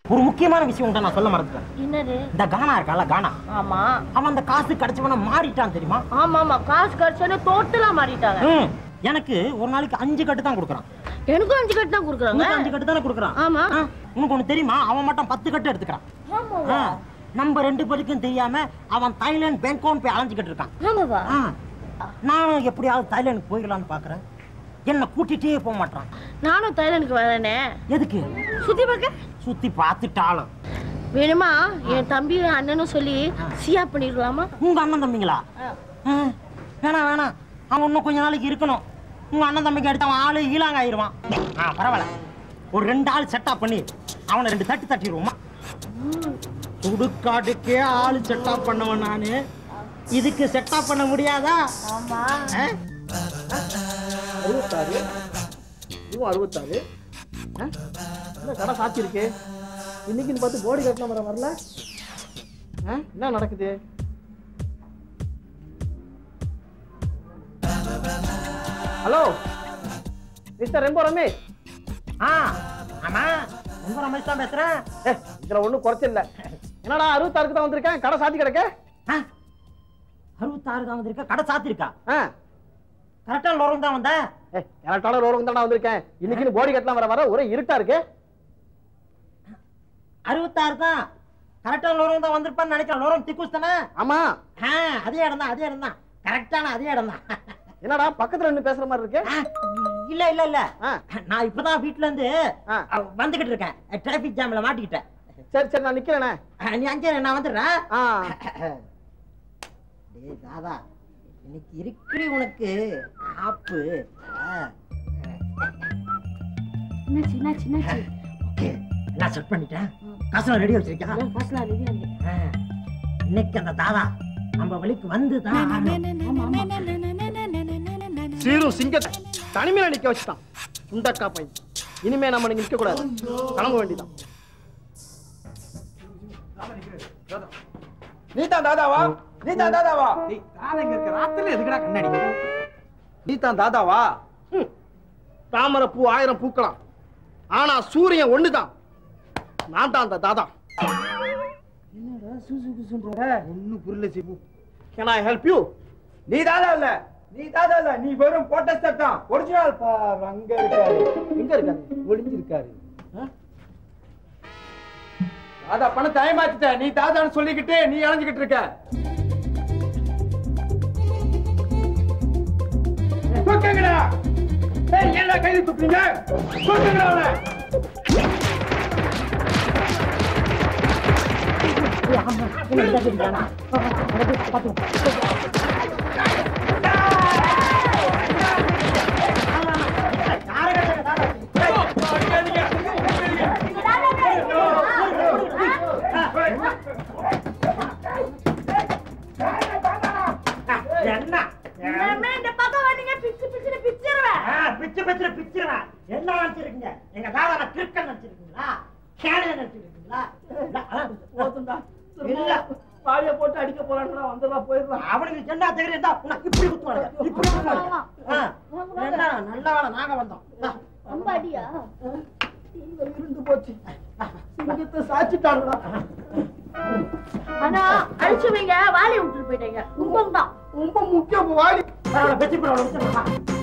ஒரு முக்கியமான விஷயம் உண்டா நான் சொல்ல மறந்துட்டேன் என்னது இந்த கானா இருக்கான்ல கானா ஆமா அவன் அந்த காசு கிடைச்சவன மாறிட்டான் தெரியுமா ஆமா ஆமா காசு கிடைச்சோன்னே டோட்டலா மாறிட்டாங்க ம். எனக்கு ஒரு நாளைக்கு அஞ்சு கட்டு தான் கொடுக்குறான் எனக்கும் அஞ்சு கட்டு தான் கொடுக்குறாங்க உனக்கு அஞ்சு கட்டு தானே கொடுக்குறான் ஆமா. ஆ, உனக்கு ஒண்ணு தெரியுமா அவன் மட்டும் பத்து கட்டு எடுத்துக்கிறான் ஆமாவா ஆ, நம்ம ரெண்டு பேருக்கும் தெரியாம அவன் தாய்லாந்து பேங்காக் போய் அலைஞ்சுக்கிட்டு இருக்கான் ஆமாவா ஆ, நானும் எப்படியாவது தாய்லாந்துக்கு போயிடலான்னு பாக்குறேன் என்ன கூட்டிட்டே போக மாட்டான் நானும் தைலனுக்கு வரேனே எதுக்கு சுத்தி பார்க்க சுத்தி பார்த்துட்டாலும் வேணுமா என் தம்பி அண்ணனும் சொல்லி சியா பண்ணிடலாமா உங்க அண்ணன் தம்பிங்களா ஆ, வேணாம் வேணாம் அவன் இன்னும் கொஞ்ச நாளைக்கு இருக்கணும் உங்க அண்ணன் தம்பிக்கு அடுத்து அவன் ஆளு ஈலாங்க ஆயிருவான் ஆ பரவாயில்ல ஒரு ரெண்டு ஆள் செட்டப் பண்ணி அவனை ரெண்டு தட்டு தட்டிடுவோமா சுடுகாட்டுக்கே ஆளு செட்டப் பண்ணவன் நானு இதுக்கு செட்டப் பண்ண முடியாதா ஆமா ஆ? அறுபத்தாறு இதுவும் அறுபத்தாறு ஆ? என்ன கடை சாட்சி இருக்கு இன்னைக்குன்னு பார்த்து போடி கட்டணம் வர வரல ஆ? என்ன நடக்குது ஹலோ மிஸ்டர் ரெம்போ ரமேஷ் ஆ ஆமா ரொம்ப ரமேஷ் தான் பேசுறேன் ஏ இதுல ஒண்ணும் குறைச்சல் இல்ல என்னடா அறுபத்தாறுக்கு தான் வந்திருக்கேன் கடை சாத்தி கிடக்க ஆ, அறுபத்தாறு தான் வந்திருக்கா கடை சாத்திருக்கா ஆ கரெக்டா லோரம் தான் வந்தேன் ஏ கரெக்டான ரோடு தானே வந்திருக்கேன் இன்னைக்குன்னு போடி கட்டலாம் வர வர ஒரே இருட்டா இருக்கு அறுபத்தாறு தான் கரெக்டா லோரம் தான் வந்திருப்பான்னு நினைக்கிறேன் லோரம் திக்குஸ் தானே ஆமா ஆ, அதே இடம் தான் அதே இடம் தான் கரெக்டான அதே இடம் தான் என்னடா பக்கத்துல நின்னு பேசுற மாதிரி இருக்கு இல்ல இல்ல இல்ல ஆ. நான் இப்பதான் வீட்ல இருந்து ஆ. அ, வந்துகிட்டு இருக்கேன் டிராபிக் ஜாம்ல மாட்டிக்கிட்டேன் சரி சரி நான் நிக்கிறேனே அ, நீ அங்கே இரு, நான் வந்துடுறேன் ஆ டேய் தாதா இன்னைக்கு இருக்கிற உனக்கு ஆப்பு ஆ. என்னாச்சு என்னாச்சு என்னாச்சு ஓகே எல்லாம் செட் பண்ணிட்டேன் காசுலாம் ரெடி வச்சிருக்கா ஃபர்ஸ்ட்லாம் ரெடி ஆகுது ஆ. இன்னைக்கு அந்த தாதா நம்ம வழிக்கு வந்து தான் சீரும் சிங்கத்தை தனிமையில நிக்க வச்சுட்டான் சுண்டக்கா பையன் இனிமே நம்ம நீங்க நிக்க கூடாது கிளம்ப வேண்டியதான் நீதான் தாதாவா நீதான் தாதாவா தாதங்க இருக்க ராத்திரில எதுக்குடா கண்ணாடி நீதான் தாதாவா தாமரை பூ ஆயிரம் பூக்கலாம் ஆனா சூரியன் ஒண்ணுதான் நான் தான் அந்த தாதா என்னடா சூசு குசுன்ற ஒண்ணும் புரியல Sibu can I help you நீ தாதா இல்ல நீ தாதா இல்ல நீ வெறும் போட்ட சட்டம் ஒரிஜினல் பார் அங்க இருக்காரு எங்க இருக்காரு ஒளிஞ்சிருக்காரு தாதா பணத்தை ஏமாத்திட்ட நீ தாதான்னு சொல்லிக்கிட்டு நீ அலைஞ்சுக்கிட்டு இருக்க தூக்குங்கடா ஏய் என்ன கைது தூக்குறீங்க தூக்குங்கடா அவனை என்ன இனிமே இந்த பக்கம் வந்தீங்க பிச்சு பிச்சுன்னு பிச்சிருவேன் ஆ, பிச்சு பிச்சு பிச்சிருவேன் என்ன நினைச்சிருக்கீங்க எங்க தாதா கிறுக்கன் நினைச்சிருக்கீங்களா கேடு நினைச்சிருக்கீங்களா இல்ல, ஆ, போதும்டா இல்ல. பாய போட்டு அடிக்க போறான்டா வந்துடா போயிடலாம் அவனுக்கு என்ன தெரியும் இருந்தா உனக்கு இப்படி குத்துவாங்க இப்படி குத்துவாங்க ஆ, என்ன நல்ல வேலை நாங்க வந்தோம் ஆ, ரொம்ப அடியா இருந்து போச்சு சிங்கத்தை சாச்சிட்டாங்கடா ஆனா அழிச்சு வைங்க வாலி விட்டுட்டு போயிட்டீங்க உங்க தான் ரொம்ப முக்கியம் வாடி பரவாயில்ல, வெற்றி பெறவனை விட்டுருங்க.